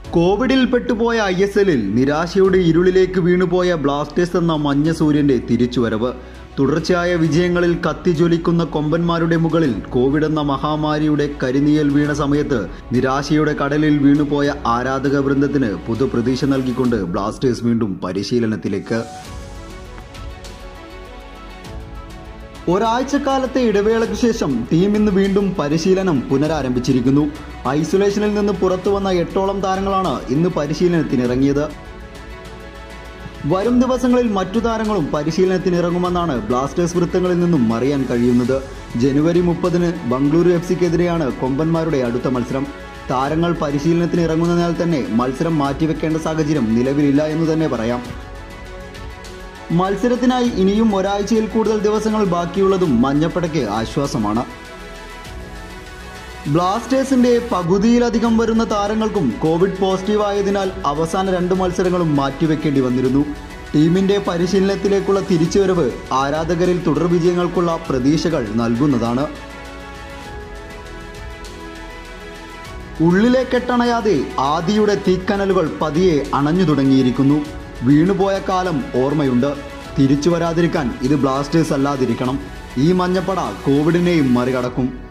കോവിഡിൽ പെട്ടുപോയ I S എല്ലിൽ നിരാശയുടെ ഇരുളിലേക്ക് വീണുപോയ ബ്ലാസ്റ്റേഴ്സ് എന്ന മഞ്ഞ സൂര്യന്റെ തിരിച്ചുവരവ് തുടർച്ചയായ വിജയങ്ങളിൽ കത്തിജ്വലിക്കുന്ന കൊമ്പന്മാരുടെ മുകളിൽ കോവിഡ് എന്ന മഹാമാരിയുടെ കരിനിയൽ വീണ സമയത്ത് നിരാശയുടെ കടലിൽ വീണുപോയ ആരാധക വൃന്ദത്തിന് പുതുപ്രതീക്ഷ നൽകിക്കൊണ്ട് ബ്ലാസ്റ്റേഴ്സ് വീണ്ടും പരിശീലനത്തിലേക്ക് ഒരാഴ്ചക്കാലത്തെ ഇടവേളയ്ക്ക് ശേഷം ടീം ഇന്ന് വീണ്ടും പരിശീലനം പുനരാരംഭിച്ചിരിക്കുന്നു ഐസൊലേഷനിൽ നിന്ന് പുറത്തു വന്ന എട്ടോളം താരങ്ങളാണ് ഇന്ന് പരിശീലനത്തിനിറങ്ങിയത് വരും ദിവസങ്ങളിൽ മറ്റു താരങ്ങളും പരിശീലനത്തിനിറങ്ങുമെന്നാണ് ബ്ലാസ്റ്റേഴ്സ് വൃത്തങ്ങളിൽ നിന്നും അറിയാൻ കഴിയുന്നത് ജനുവരി മുപ്പതിന് ബംഗളൂരു എഫ് സിക്കെതിരെയാണ് കൊമ്പന്മാരുടെ അടുത്ത മത്സരം താരങ്ങൾ പരിശീലനത്തിന് ഇറങ്ങുന്നതിനാൽ തന്നെ മത്സരം മാറ്റിവെക്കേണ്ട സാഹചര്യം നിലവിലില്ല എന്ന് തന്നെ പറയാം മത്സരത്തിനായി ഇനിയും ഒരാഴ്ചയിൽ കൂടുതൽ ദിവസങ്ങൾ ബാക്കിയുള്ളതും മഞ്ഞപ്പടയ്ക്ക് ആശ്വാസമാണ് ബ്ലാസ്റ്റേഴ്സിന്റെ പകുതിയിലധികം വരുന്ന താരങ്ങൾക്കും കോവിഡ് പോസിറ്റീവ് ആയതിനാൽ അവസാന രണ്ട് മത്സരങ്ങളും മാറ്റിവെക്കേണ്ടി വന്നിരുന്നു ടീമിന്റെ പരിശീലനത്തിലേക്കുള്ള തിരിച്ചുവരവ് ആരാധകരിൽ തുടർ വിജയങ്ങൾക്കുള്ള പ്രതീക്ഷകൾ നൽകുന്നതാണ് ഉള്ളിലെ കെട്ടണയാതെ ആദിയുടെ തീക്കനലുകൾ പതിയെ അണഞ്ഞു തുടങ്ങിയിരിക്കുന്നു വീണുപോയ കാലം ഓർമ്മയുണ്ട് തിരിച്ചു വരാതിരിക്കാൻ ഇത് ബ്ലാസ്റ്റേഴ്സ് അല്ലാതിരിക്കണം ഈ മഞ്ഞപ്പട കോവിഡിനെയും മറികടക്കും